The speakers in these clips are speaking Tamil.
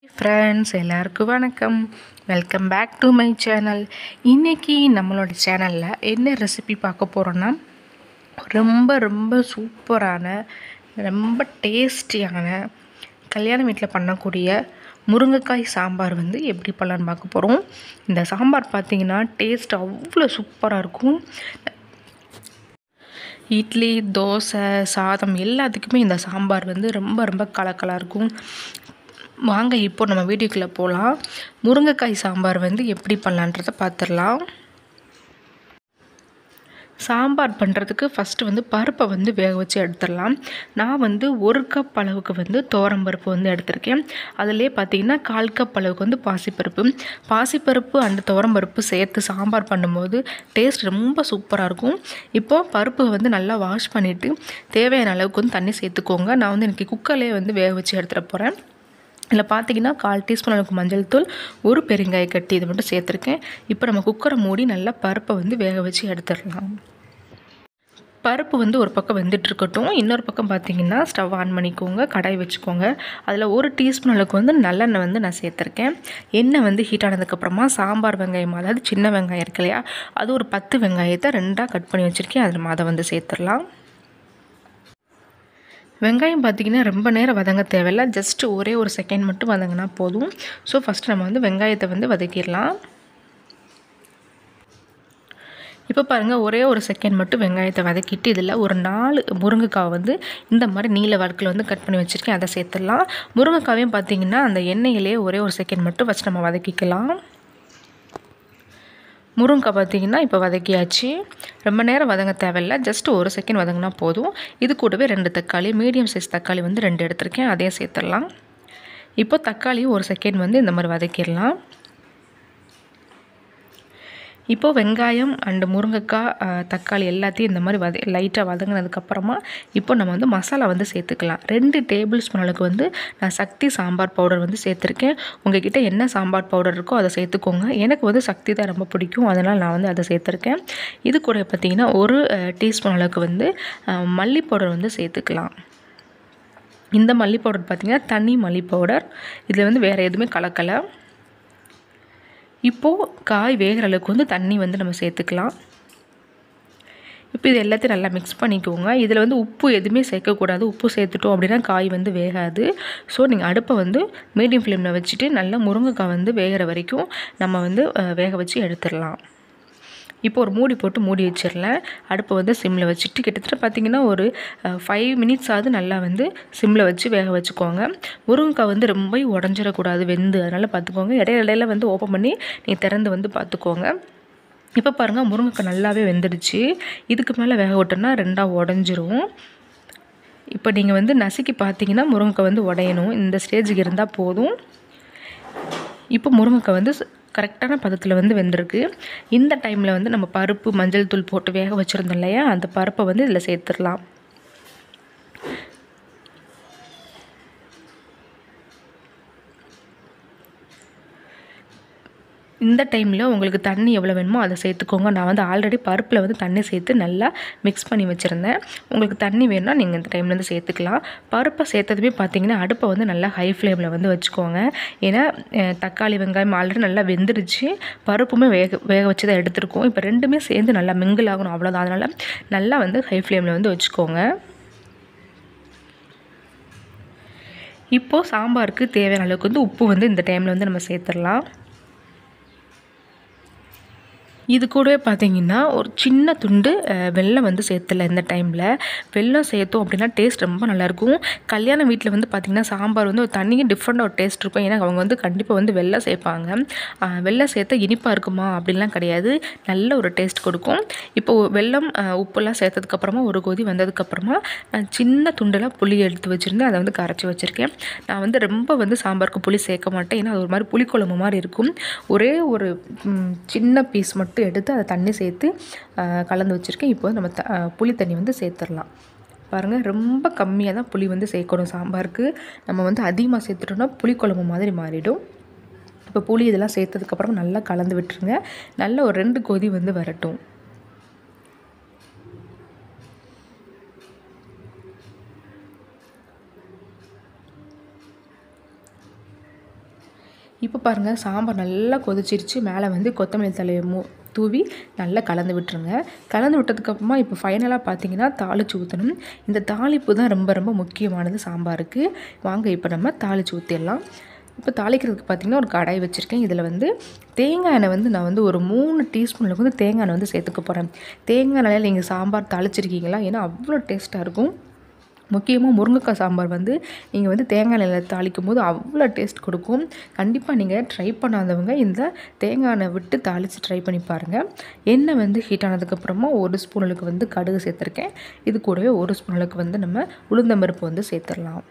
ஃப்ரெண்ட்ஸ் எல்லாருக்கும் வணக்கம் welcome back to my channel இன்றைக்கி நம்மளோட சேனலில் என்ன ரெசிபி பார்க்க போகிறோன்னா ரொம்ப ரொம்ப சூப்பரான ரொம்ப டேஸ்டியான கல்யாண வீட்டில் பண்ணக்கூடிய முருங்கைக்காய் சாம்பார் வந்து எப்படி பண்ணலான்னு பார்க்க போகிறோம் இந்த சாம்பார் பார்த்தீங்கன்னா டேஸ்ட் அவ்வளோ சூப்பராக இருக்கும் இட்லி தோசை சாதம் எல்லாத்துக்குமே இந்த சாம்பார் வந்து ரொம்ப ரொம்ப கலக்கலாக இருக்கும் வாங்க இப்போ நம்ம வீடியோக்குள்ளே போகலாம் முருங்கைக்காய் சாம்பார் வந்து எப்படி பண்ணலான்றதை பார்த்துடலாம் சாம்பார் பண்ணுறதுக்கு ஃபஸ்ட்டு வந்து பருப்பை வந்து வேக வச்சு எடுத்துடலாம் நான் வந்து ஒரு கப் அளவுக்கு வந்து பருப்பு வந்து எடுத்திருக்கேன் அதிலே பார்த்தீங்கன்னா கால் கப் அளவுக்கு வந்து பாசிப்பருப்பு பாசிப்பருப்பு அண்ட் பருப்பு சேர்த்து சாம்பார் பண்ணும்போது டேஸ்ட் ரொம்ப சூப்பராக இருக்கும் இப்போது பருப்பு வந்து நல்லா வாஷ் பண்ணிவிட்டு தேவையான அளவுக்கு வந்து தண்ணி சேர்த்துக்கோங்க நான் வந்து எனக்கு குக்கர்லேயே வந்து வேக வச்சு எடுத்துகிட்டு போகிறேன் இதில் பார்த்தீங்கன்னா கால் டீஸ்பூன் அளவுக்கு மஞ்சள் தூள் ஒரு பெருங்காய கட்டி இதை மட்டும் சேர்த்துருக்கேன் இப்போ நம்ம குக்கரை மூடி நல்லா பருப்பை வந்து வேக வச்சு எடுத்துடலாம் பருப்பு வந்து ஒரு பக்கம் வெந்துட்டு இருக்கட்டும் இன்னொரு பக்கம் பார்த்தீங்கன்னா ஸ்டவ் ஆன் பண்ணிக்கோங்க கடாய் வச்சுக்கோங்க அதில் ஒரு டீஸ்பூன் அளவுக்கு வந்து நல்லெண்ணெய் வந்து நான் சேர்த்துருக்கேன் எண்ணெய் வந்து ஹீட் ஆனதுக்கப்புறமா சாம்பார் வெங்காயம் அதாவது சின்ன வெங்காயம் இருக்கு இல்லையா அது ஒரு பத்து வெங்காயத்தை ரெண்டாக கட் பண்ணி வச்சுருக்கேன் அதில் நம்ம அதை வந்து சேர்த்துடலாம் வெங்காயம் பார்த்திங்கன்னா ரொம்ப நேரம் வதங்க தேவையில்ல ஜஸ்ட்டு ஒரே ஒரு செகண்ட் மட்டும் வதங்கினா போதும் ஸோ ஃபஸ்ட்டு நம்ம வந்து வெங்காயத்தை வந்து வதக்கிடலாம் இப்போ பாருங்கள் ஒரே ஒரு செகண்ட் மட்டும் வெங்காயத்தை வதக்கிட்டு இதில் ஒரு நாலு முருங்கைக்காய் வந்து இந்த மாதிரி நீல வார்க்கில் வந்து கட் பண்ணி வச்சுருக்கேன் அதை சேர்த்துடலாம் முருங்கைக்காவையும் பார்த்திங்கன்னா அந்த எண்ணெயிலே ஒரே ஒரு செகண்ட் மட்டும் ஃபஸ்ட் நம்ம வதக்கிக்கலாம் முருங்கை பார்த்திங்கன்னா இப்போ வதக்கியாச்சு ரொம்ப நேரம் வதங்க தேவையில்ல ஜஸ்ட் ஒரு செகண்ட் வதங்கினா போதும் இது கூடவே ரெண்டு தக்காளி மீடியம் சைஸ் தக்காளி வந்து ரெண்டு எடுத்திருக்கேன் அதையும் சேர்த்துடலாம் இப்போ தக்காளியும் ஒரு செகண்ட் வந்து இந்த மாதிரி வதக்கிடலாம் இப்போது வெங்காயம் அண்டு முருங்கைக்காய் தக்காளி எல்லாத்தையும் இந்த மாதிரி வத லைட்டாக வதங்கினதுக்கப்புறமா இப்போ நம்ம வந்து மசாலா வந்து சேர்த்துக்கலாம் ரெண்டு டேபிள் ஸ்பூன் அளவுக்கு வந்து நான் சக்தி சாம்பார் பவுடர் வந்து சேர்த்துருக்கேன் உங்ககிட்ட என்ன சாம்பார் பவுடர் இருக்கோ அதை சேர்த்துக்கோங்க எனக்கு வந்து சக்தி தான் ரொம்ப பிடிக்கும் அதனால் நான் வந்து அதை சேர்த்துருக்கேன் இது கூட பார்த்திங்கன்னா ஒரு டீஸ்பூன் அளவுக்கு வந்து மல்லி பவுடர் வந்து சேர்த்துக்கலாம் இந்த மல்லி பவுடர் பார்த்திங்கன்னா தனி மல்லி பவுடர் இதில் வந்து வேறு எதுவுமே கலக்கலை இப்போது காய் வேகிற அளவுக்கு வந்து தண்ணி வந்து நம்ம சேர்த்துக்கலாம் இப்போ இது எல்லாத்தையும் நல்லா மிக்ஸ் பண்ணிக்கோங்க இதில் வந்து உப்பு எதுவுமே சேர்க்கக்கூடாது உப்பு சேர்த்துட்டோம் அப்படின்னா காய் வந்து வேகாது ஸோ நீங்கள் அடுப்பை வந்து மீடியம் ஃப்ளேமில் வச்சுட்டு நல்லா முருங்கைக்காய் வந்து வேகிற வரைக்கும் நம்ம வந்து வேக வச்சு எடுத்துடலாம் இப்போ ஒரு மூடி போட்டு மூடி வச்சிடலாம் அடுப்பை வந்து சிம்மில் வச்சுட்டு கிட்டத்தட்ட பார்த்திங்கன்னா ஒரு ஃபைவ் மினிட்ஸ் ஆகுது நல்லா வந்து சிம்மில் வச்சு வேக வச்சுக்கோங்க முருங்கைக்காய் வந்து ரொம்ப உடஞ்சிடக்கூடாது வெந்து அதனால் பார்த்துக்கோங்க இடையில இடையில வந்து ஓப்பன் பண்ணி நீ திறந்து வந்து பார்த்துக்கோங்க இப்போ பாருங்கள் முருங்கைக்காய் நல்லாவே வெந்துடுச்சு இதுக்கு மேலே வேக விட்டோன்னா ரெண்டாக உடஞ்சிரும் இப்போ நீங்கள் வந்து நசுக்கி பார்த்தீங்கன்னா முருங்கைக்காய் வந்து உடையணும் இந்த ஸ்டேஜுக்கு இருந்தால் போதும் இப்போ முருங்கைக்காய் வந்து கரெக்டான பதத்தில் வந்து வெந்திருக்கு இந்த டைமில் வந்து நம்ம பருப்பு மஞ்சள் தூள் போட்டு வேக வச்சுருந்தோம் இல்லையா அந்த பருப்பை வந்து இதில் சேர்த்துடலாம் இந்த டைமில் உங்களுக்கு தண்ணி எவ்வளோ வேணுமோ அதை சேர்த்துக்கோங்க நான் வந்து ஆல்ரெடி பருப்பில் வந்து தண்ணி சேர்த்து நல்லா மிக்ஸ் பண்ணி வச்சுருந்தேன் உங்களுக்கு தண்ணி வேணும்னா நீங்கள் இந்த டைமில் வந்து சேர்த்துக்கலாம் பருப்பை சேர்த்ததுமே பார்த்தீங்கன்னா அடுப்பை வந்து நல்லா ஹை ஃப்ளேமில் வந்து வச்சுக்கோங்க ஏன்னா தக்காளி வெங்காயம் ஆல்ரெடி நல்லா வெந்துருச்சு பருப்புமே வேக வேக வச்சு தான் எடுத்துருக்கோம் இப்போ ரெண்டுமே சேர்ந்து நல்லா மிங்கிள் ஆகணும் அவ்வளோதான் அதனால் நல்லா வந்து ஹை ஃப்ளேமில் வந்து வச்சுக்கோங்க இப்போது சாம்பாருக்கு தேவையான அளவுக்கு வந்து உப்பு வந்து இந்த டைமில் வந்து நம்ம சேர்த்துடலாம் இது கூடவே பார்த்தீங்கன்னா ஒரு சின்ன துண்டு வெல்லம் வந்து சேர்த்துல இந்த டைமில் வெல்லம் சேர்த்தோம் அப்படின்னா டேஸ்ட் ரொம்ப நல்லாயிருக்கும் கல்யாண வீட்டில் வந்து பார்த்திங்கன்னா சாம்பார் வந்து ஒரு தனியும் டிஃப்ரெண்ட்டாக ஒரு டேஸ்ட் இருக்கும் ஏன்னா அவங்க வந்து கண்டிப்பாக வந்து வெல்லம் சேர்ப்பாங்க வெல்லம் சேர்த்தா இனிப்பாக இருக்குமா அப்படின்லாம் கிடையாது நல்ல ஒரு டேஸ்ட் கொடுக்கும் இப்போ வெல்லம் உப்புலாம் சேர்த்ததுக்கப்புறமா ஒரு கொதி வந்ததுக்கப்புறமா நான் சின்ன துண்டெல்லாம் புளி எடுத்து வச்சுருந்தேன் அதை வந்து கரைச்சி வச்சுருக்கேன் நான் வந்து ரொம்ப வந்து சாம்பாருக்கு புளி சேர்க்க மாட்டேன் ஏன்னா அது ஒரு மாதிரி புளிக்குழம்பு மாதிரி இருக்கும் ஒரே ஒரு சின்ன பீஸ் மட்டும் மட்டும் எடுத்து அதை தண்ணி சேர்த்து கலந்து வச்சுருக்கேன் இப்போ நம்ம த புளி தண்ணி வந்து சேர்த்துடலாம் பாருங்கள் ரொம்ப கம்மியாக தான் புளி வந்து சேர்க்கணும் சாம்பாருக்கு நம்ம வந்து அதிகமாக சேர்த்துட்டோம்னா புளிக்குழம்பு மாதிரி மாறிடும் இப்போ புளி இதெல்லாம் சேர்த்ததுக்கப்புறம் நல்லா கலந்து விட்டுருங்க நல்ல ஒரு ரெண்டு கொதி வந்து வரட்டும் இப்போ பாருங்கள் சாம்பார் நல்லா கொதிச்சிருச்சு மேலே வந்து கொத்தமல்லி தலையை மூ தூவி நல்லா கலந்து விட்டுருங்க கலந்து விட்டதுக்கப்புறமா இப்போ ஃபைனலாக பார்த்தீங்கன்னா தாளித்து ஊற்றணும் இந்த தாளிப்பு தான் ரொம்ப ரொம்ப முக்கியமானது சாம்பாருக்கு வாங்க இப்போ நம்ம தாளித்து ஊற்றிடலாம் இப்போ தாளிக்கிறதுக்கு பார்த்திங்கன்னா ஒரு கடாய் வச்சுருக்கேன் இதில் வந்து தேங்காய் எண்ணெய் வந்து நான் வந்து ஒரு மூணு டீஸ்பூனில் வந்து தேங்காய் எண்ணெய் வந்து சேர்த்துக்க போகிறேன் தேங்காய் எண்ணெயில் நீங்கள் சாம்பார் தாளிச்சிருக்கீங்களா ஏன்னா அவ்வளோ டேஸ்ட்டாக இருக்கும் முக்கியமாக முருங்கைக்காய் சாம்பார் வந்து நீங்கள் வந்து தேங்காய் எண்ணெயில் தாளிக்கும் போது அவ்வளோ டேஸ்ட் கொடுக்கும் கண்டிப்பாக நீங்கள் ட்ரை பண்ணாதவங்க இந்த தேங்காய் எண்ணெய் விட்டு தாளித்து ட்ரை பண்ணி பாருங்கள் எண்ணெய் வந்து ஹீட் ஆனதுக்கப்புறமா ஒரு ஸ்பூன் அளவுக்கு வந்து கடுகு சேர்த்துருக்கேன் இது கூடவே ஒரு ஸ்பூன் அளவுக்கு வந்து நம்ம உளுந்தம்பருப்பு வந்து சேர்த்துடலாம்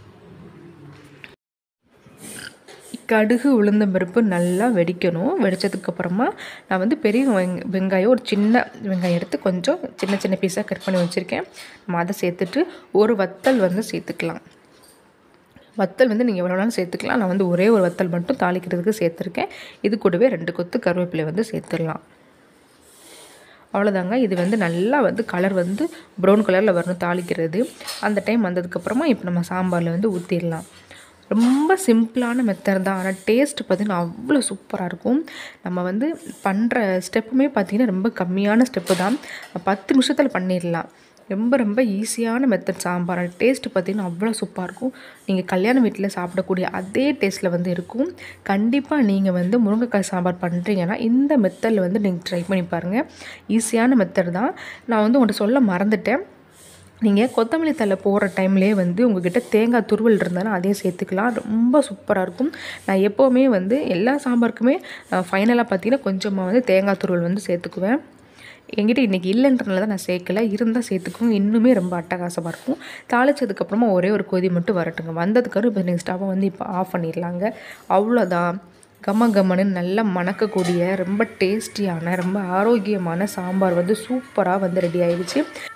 கடுகு உளுந்தம்பருப்பு நல்லா வெடிக்கணும் வெடித்ததுக்கப்புறமா நான் வந்து பெரிய வெங் வெங்காயம் ஒரு சின்ன வெங்காயம் எடுத்து கொஞ்சம் சின்ன சின்ன பீஸாக கட் பண்ணி வச்சுருக்கேன் நம்ம அதை சேர்த்துட்டு ஒரு வத்தல் வந்து சேர்த்துக்கலாம் வத்தல் வந்து நீங்கள் எவ்வளோ வேணாலும் சேர்த்துக்கலாம் நான் வந்து ஒரே ஒரு வத்தல் மட்டும் தாளிக்கிறதுக்கு சேர்த்துருக்கேன் இது கூடவே ரெண்டு கொத்து கருவேப்பிலை வந்து சேர்த்துடலாம் அவ்வளோதாங்க இது வந்து நல்லா வந்து கலர் வந்து ப்ரௌன் கலரில் வரணும் தாளிக்கிறது அந்த டைம் வந்ததுக்கப்புறமா இப்போ நம்ம சாம்பாரில் வந்து ஊற்றிடலாம் ரொம்ப சிம்பிளான மெத்தட் தான் ஆனால் டேஸ்ட் பார்த்திங்கன்னா அவ்வளோ சூப்பராக இருக்கும் நம்ம வந்து பண்ணுற ஸ்டெப்புமே பார்த்திங்கன்னா ரொம்ப கம்மியான ஸ்டெப்பு தான் பத்து நிமிஷத்தில் பண்ணிடலாம் ரொம்ப ரொம்ப ஈஸியான மெத்தட் சாம்பார் டேஸ்ட் பார்த்திங்கன்னா அவ்வளோ சூப்பராக இருக்கும் நீங்கள் கல்யாண வீட்டில் சாப்பிடக்கூடிய அதே டேஸ்ட்டில் வந்து இருக்கும் கண்டிப்பாக நீங்கள் வந்து முருங்கைக்காய் சாம்பார் பண்ணுறீங்கன்னா இந்த மெத்தடில் வந்து நீங்கள் ட்ரை பண்ணி பாருங்கள் ஈஸியான மெத்தட் தான் நான் வந்து உங்கள்கிட்ட சொல்ல மறந்துட்டேன் நீங்கள் கொத்தமல்லி தழை போடுற டைம்லேயே வந்து உங்ககிட்ட தேங்காய் துருவல் இருந்தாலும் அதையும் சேர்த்துக்கலாம் ரொம்ப சூப்பராக இருக்கும் நான் எப்போவுமே வந்து எல்லா சாம்பாருக்குமே ஃபைனலாக பார்த்தீங்கன்னா கொஞ்சமாக வந்து தேங்காய் துருவல் வந்து சேர்த்துக்குவேன் என்கிட்ட இன்றைக்கி இல்லைன்றனால தான் நான் சேர்க்கல இருந்தால் சேர்த்துக்கோங்க இன்னுமே ரொம்ப அட்டகாசமாக இருக்கும் தாளிச்சதுக்கப்புறமா ஒரே ஒரு கொதி மட்டும் வரட்டுங்க வந்ததுக்கப்புறம் இப்போ நீங்கள் ஸ்டவ்வை வந்து இப்போ ஆஃப் பண்ணிடலாங்க அவ்வளோதான் கம கமன்னு நல்லா மணக்கக்கூடிய ரொம்ப டேஸ்டியான ரொம்ப ஆரோக்கியமான சாம்பார் வந்து சூப்பராக வந்து ரெடி ஆயிடுச்சு